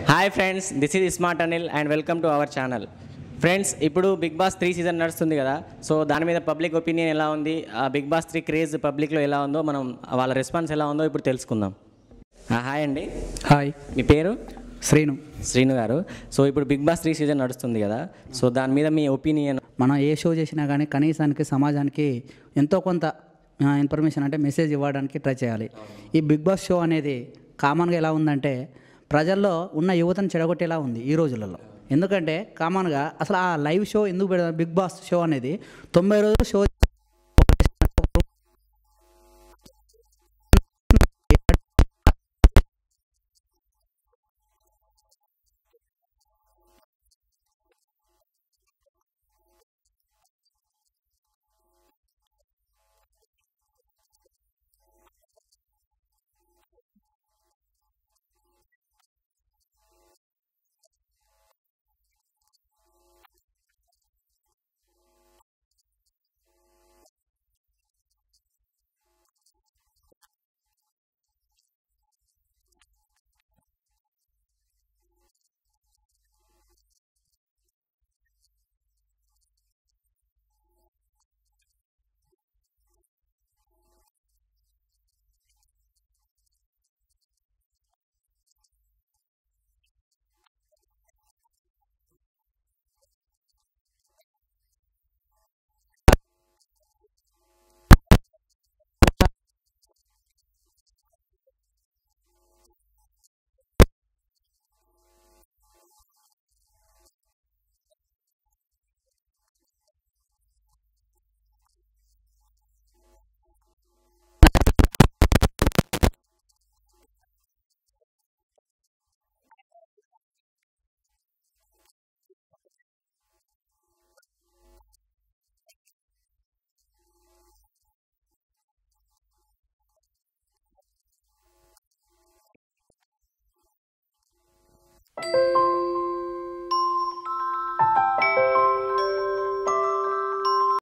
hi friends this is smart Anil and welcome to our channel friends ఇప్పుడు Bigg Boss three season నడుస్తుంది కదా so దాని మీద public opinion ఎలా ఉంది ఆ బిగ్ బాస్ త్రీ క్రేజ్ పబ్లిక్లో ఎలా ఉందో మనం వాళ్ళ రెస్పాన్స్ ఎలా ఉందో ఇప్పుడు తెలుసుకుందాం ఆ, హాయ్ అండి హాయ్ మీ పేరు శ్రీను శ్రీను గారు సో ఇప్పుడు బిగ్ బాస్ త్రీ సీజన్ నడుస్తుంది కదా సో దాని మీద మీ ఒపీనియన్ మనం ఏ షో చేసినా కానీ కనీసానికి సమాజానికి ఎంతో కొంత ఆ, ఇన్ఫర్మేషన్ అంటే మెసేజ్ ఇవ్వడానికి ట్రై చేయాలి ఈ బిగ్ బాస్ షో అనేది కామన్గా ఎలా ఉందంటే ప్రజల్లో ఉన్న యువతను చెడగొట్టేలా ఉంది ఈ రోజులలో ఎందుకంటే కామన్గా అసలు ఆ లైవ్ షో ఎందుకు పెడతారు బిగ్ బాస్ షో అనేది తొంభై రోజులు షో